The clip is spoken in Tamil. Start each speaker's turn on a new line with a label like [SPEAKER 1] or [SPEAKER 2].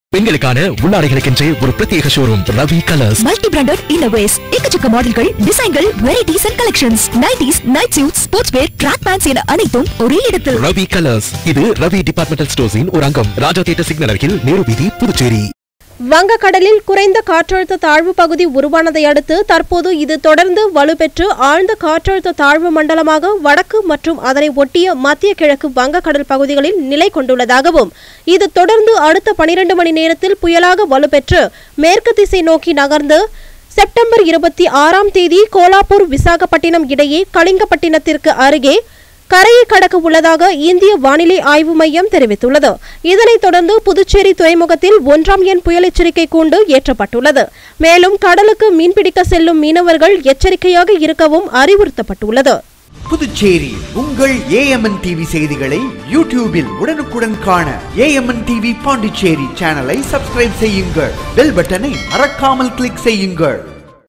[SPEAKER 1] பெண்களுக்கான உள்ளாடைகளுக்கென்றே ஒரு பிரத்யேக showroom Ravi Colours
[SPEAKER 2] multi branded இன்னோவேஸ் எக்கச்சக்க மாடல்கள் டிசைன்கள் varieties and collections nighties night suit sports wear track pants என அனைத்தும் ஒரே இடத்தில்
[SPEAKER 1] ரவி கலர்ஸ் இது ரவி டிபார்ட்மெண்டல் ஸ்டோர்ஸின் ஒரு அங்கம் ராஜா தியேட்டர் சிக்னல் அருகில் நேரு வீதி புதுச்சேரி
[SPEAKER 3] வங்கக்கடலில் குறைந்த காற்றழுத்த தாழ்வு பகுதி உருவானதை அடுத்து தற்போது இது தொடர்ந்து வலுப்பெற்று ஆழ்ந்த காற்றழுத்த தாழ்வு மண்டலமாக வடக்கு மற்றும் அதனை ஒட்டிய மத்திய கிழக்கு வங்கக்கடல் பகுதிகளில் நிலை கொண்டுள்ளதாகவும் இது தொடர்ந்து அடுத்த பனிரெண்டு மணி நேரத்தில் புயலாக வலுப்பெற்று மேற்கு திசை நோக்கி நகர்ந்து செப்டம்பர் இருபத்தி ஆறாம் தேதி கோலாப்பூர் விசாகப்பட்டினம் இடையே கலிங்கப்பட்டினத்திற்கு அருகே கரையை கடக்க உள்ளதாக இந்திய வானிலை ஆய்வு மையம் தெரிவித்துள்ளது இதனைத் தொடர்ந்து புதுச்சேரி துறைமுகத்தில் ஒன்றாம் எண் புயல் எச்சரிக்கை கூண்டு ஏற்றப்பட்டுள்ளது மேலும் கடலுக்கு மீன்பிடிக்க செல்லும் மீனவர்கள் எச்சரிக்கையாக இருக்கவும் அறிவுறுத்தப்பட்டுள்ளது
[SPEAKER 4] புதுச்சேரி உங்கள் ஏஎம்என் டிவி செய்திகளை யூடியூபில் உடனுக்குடன் காண ஏஎம்என் டிவி பாண்டிச்சேரி சேனலை சப்ஸ்கிரைப் செய்யுங்கள் பெல் பட்டனை மறக்காமல் கிளிக் செய்யுங்கள்